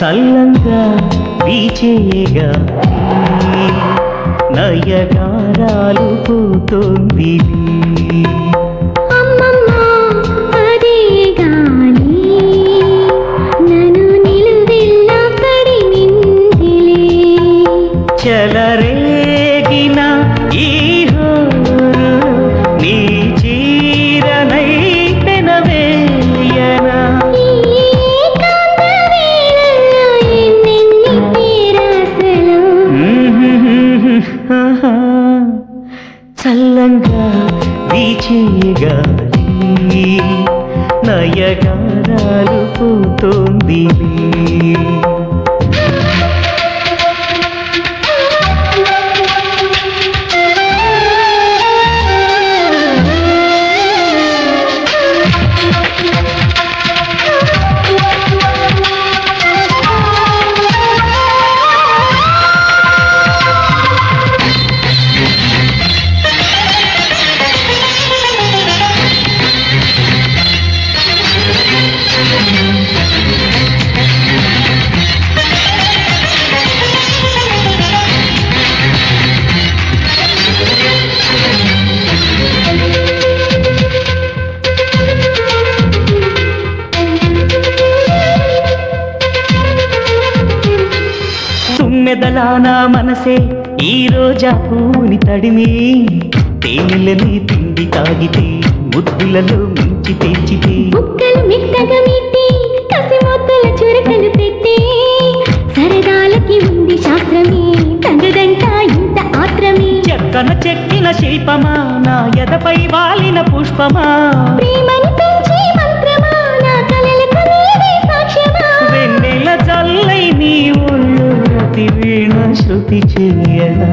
చల్లంగా వీచేగా నయగారాలు పోతోంది అమ్మమ్మ అదే గాలి నన్ను నిలువెల్లా కడిమిందిలే చెలరేగిన ఈ హోరు నీ చీరనై పెనవేయనా ఈ ఏకాంత వేళల్లో ఎన్నెన్ని పేరాసలు చల్లంగా వీచేగాలి నయగారాలు పోతోంది తుమ్మెదలా నా మనసే ఈ రోజా పూని తడిమి తేనెలని తిండి తాగితే ముద్దులలో మించి తెచ్చితే బుక్కలు మెత్తగా మెట్టి కసిమొత్తుల చురకలు పెట్టి సరదాలకి ఉంది శాస్త్రమే తగదంట ఇంత ఆత్రమే చెక్కన చెక్కిన శిల్పమా నా ఎదపై వాలిన పుష్పమా ప్రేమని పెంచే మంత్రమా నా కలలకు నీవే సాక్ష్యమా వెన్నెల జల్లై నీ ఒళ్ళు ప్రతి వీణ శృతి చేయనా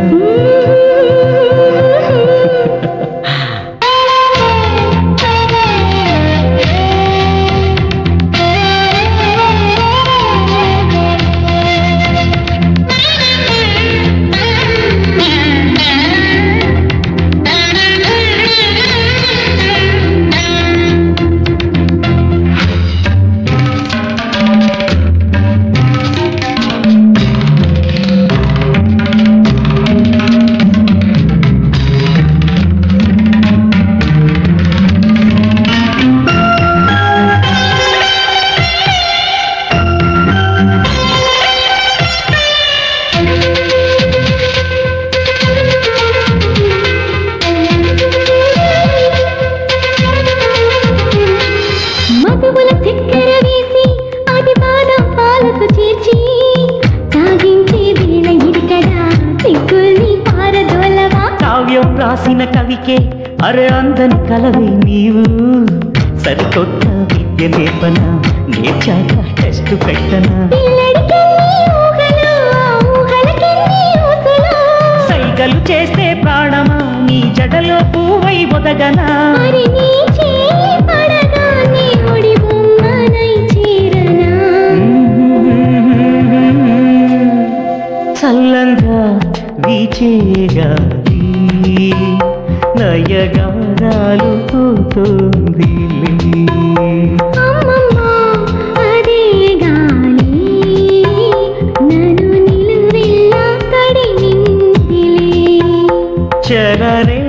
మధువుల చక్కెర వేసి అది బాదం పాలకు చేర్చి తాగించే వేళ ఇది కదా సిగ్గుల్ని పారదోలవా కావ్యం రాసిన కవికే అరే అందని కలవి నీవు సరికొత్త విద్య నేర్పన నేర్చాక టెస్ట్ పెట్టనా పిల్లడికెన్ని ఊహలు ఆ ఊహలకెన్ని ఊసులు సైగలు చేస్తే ప్రాణమా నీ జడలో పువ్వై ఒదగనా మరి నీ చేయి పడగానే ఒడి బొమ్మనై చేరనా చల్లంగా వీచేగాలి నయగారాలు పోతోంది అమ్మమ్మ అదే గాలి నన్ను నిలువెల్లా కడిమిందిలే చరరే